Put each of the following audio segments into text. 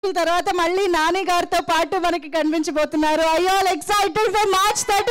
తర్వాత మళ్ళీ నాని గారితో పాటు మనకి కనిపించబోతున్నారు I all excited for March thirty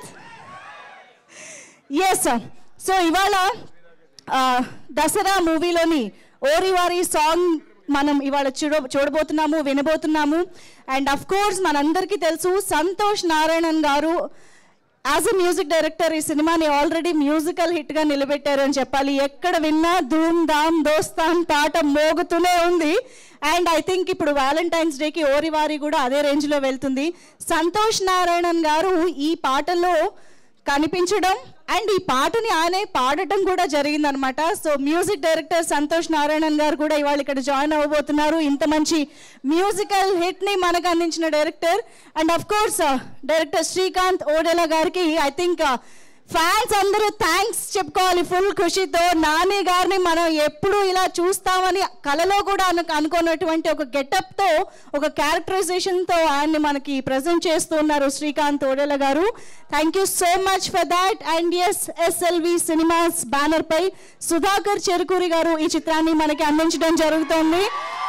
yes so ఇవాళ ఆ, దసరా మూవీలోని ఓరివారి సాంగ్ మనం ఇవాళ చూడ చూడబోతున్నాము వినబోతున్నాము అండ్ అఫ్ కోర్స్ మనందరికీ తెలుసు సంతోష్ నారాయణన్ గారు యాజ్ అ మ్యూజిక్ డైరెక్టర్ ఈ సినిమాని ఆల్రెడీ మ్యూజికల్ హిట్గా నిలబెట్టారు అని చెప్పాలి ఎక్కడ విన్నా ధూమ్ ధామ్ దోస్తాన్ పాట మోగుతూనే ఉంది అండ్ ఐ థింక్ ఇప్పుడు వ్యాలంటైన్స్ డేకి ఓరివారి కూడా అదే రేంజ్లో వెళ్తుంది సంతోష్ నారాయణన్ గారు ఈ పాటలో కనిపించడం అండ్ ఈ పాటని ఆయనే పాడటం కూడా జరిగిందనమాట so music director Santhosh Narayanan గారు కూడా ఇవాళ ఇక్కడ జాయిన్ అవ్వబోతున్నారు ఇంత మంచి మ్యూజికల్ హిట్ ని మనకు అందించిన director and of course director Srikanth Odela గారికి ఐ థింక్ ఫ్యాన్స్ అందరూ థ్యాంక్స్ చెప్పుకోవాలి ఫుల్ ఖుషితో నాని గారిని మనం ఎప్పుడు ఇలా చూస్తామని కలలో కూడా అను అనుకున్నటువంటి ఒక గెటప్తో ఒక క్యారెక్టరైజేషన్తో ఆయన్ని మనకి ప్రజెంట్ చేస్తున్నారు శ్రీకాంత్ ఓడెల గారు thank you so much for that and yes SLV Cinemas banner పై సుధాకర్ చెరుకూరి గారు ఈ చిత్రాన్ని మనకి అందించడం జరుగుతుంది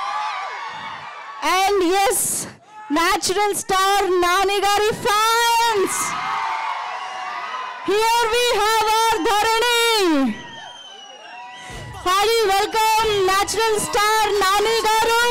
and yes natural star Nani గారి fans Here we have our Dharani. Highly welcome natural star Nani గారు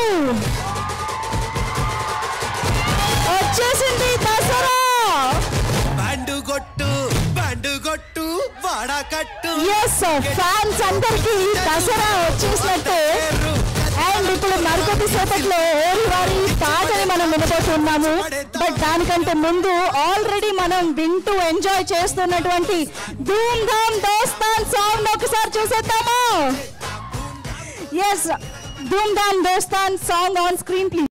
వచ్చేసింది దసరా బ్యాండు కొట్టు బ్యాండు కొట్టు వాడకట్టు ఎస్ ఫ్యాన్స్ అందరికి దసరా వచ్చేసినట్టే అండ్ ఇప్పుడు మరికొద్ది సేపట్లో ఓం వారి పాటని మనం వినబోతున్నాము బట్ దానికంటే ముందు ఆల్రెడీ మనం వింటూ ఎంజాయ్ చేస్తున్నటువంటి ధూమ్ ధామ్ దోస్తాన్ సాంగ్ ఒకసారి చూసేద్దామా yes Dhoom Dham Dosthan song on screen please